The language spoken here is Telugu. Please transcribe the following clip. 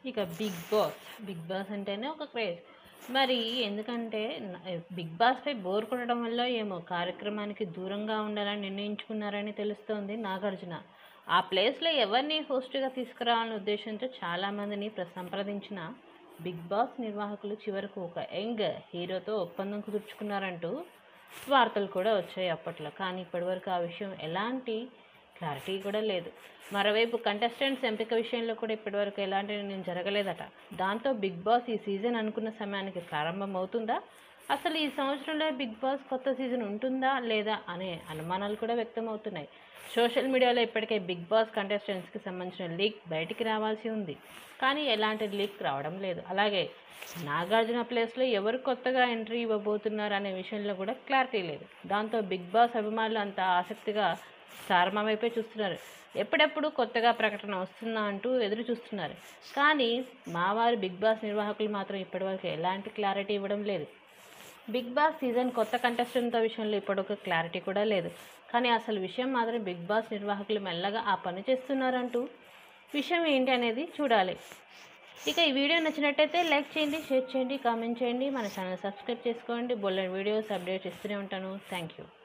ఇక బిగ్ బాస్ బిగ్ బాస్ అంటేనే ఒక క్రేజ్ మరి ఎందుకంటే న- బిగ్ బాస్పై బోర్ కొట్టడం వల్ల ఏమో కార్యక్రమానికి దూరంగా ఉండాలని నిర్ణయించుకున్నారని తెలుస్తోంది నాగార్జున ఆ ప్లేస్లో ఎవరిని హోస్ట్గా తీసుకురావాలనే ఉద్దేశంతో చాలామందిని ప్ర సంప్రదించిన బిగ్ బాస్ నిర్వాహకులు చివరకు ఒక యంగ్ హీరోతో ఒప్పందం కుదుర్చుకున్నారంటూ వార్తలు కూడా వచ్చాయి అప్పట్లో కానీ ఇప్పటివరకు ఆ విషయం ఎలాంటి క్లారిటీ కూడా లేదు మరోవైపు కంటెస్టెంట్స్ ఎంపిక విషయంలో కూడా ఇప్పటివరకు ఎలాంటి నిర్ణయం జరగలేదట దాంతో బిగ్ బాస్ ఈ సీజన్ అనుకున్న సమయానికి ప్రారంభం అవుతుందా అసలు ఈ సంవత్సరంలో బిగ్ బాస్ కొత్త సీజన్ ఉంటుందా లేదా అనే అనుమానాలు కూడా వ్యక్తమవుతున్నాయి సోషల్ మీడియాలో ఇప్పటికే బిగ్ బాస్ కంటెస్టెంట్స్కి సంబంధించిన లీక్ బయటికి రావాల్సి ఉంది కానీ ఎలాంటి లీక్ రావడం లేదు అలాగే నాగార్జున ప్లేస్లో ఎవరు కొత్తగా ఎంట్రీ ఇవ్వబోతున్నారు అనే విషయంలో కూడా క్లారిటీ లేదు దాంతో బిగ్ బాస్ అభిమానులు అంతా ఆసక్తిగా స్టార్మా వైపే చూస్తున్నారు ఎప్పుడెప్పుడు కొత్తగా ప్రకటన వస్తుందా అంటూ ఎదురు చూస్తున్నారు కానీ మా వారి బిగ్ బాస్ నిర్వాహకులు మాత్రం ఇప్పటివరకు ఎలాంటి క్లారిటీ ఇవ్వడం లేదు బిగ్ బాస్ సీజన్ కొత్త కంటెస్టెంట్ల విషయంలో ఇప్పటివరకు క్లారిటీ కూడా లేదు కానీ అసలు విషయం మాత్రం బిగ్ బాస్ నిర్వాహకులు మెల్లగా ఆ పని చేస్తున్నారంటూ విషయం ఏంటి అనేది చూడాలి ఇక ఈ వీడియో నచ్చినట్టయితే లైక్ చేయండి షేర్ చేయండి కామెంట్ చేయండి మన ఛానల్ సబ్స్క్రైబ్ చేసుకోండి బొల్లెన్ వీడియోస్ అప్డేట్స్ ఇస్తూనే ఉంటాను థ్యాంక్ యూ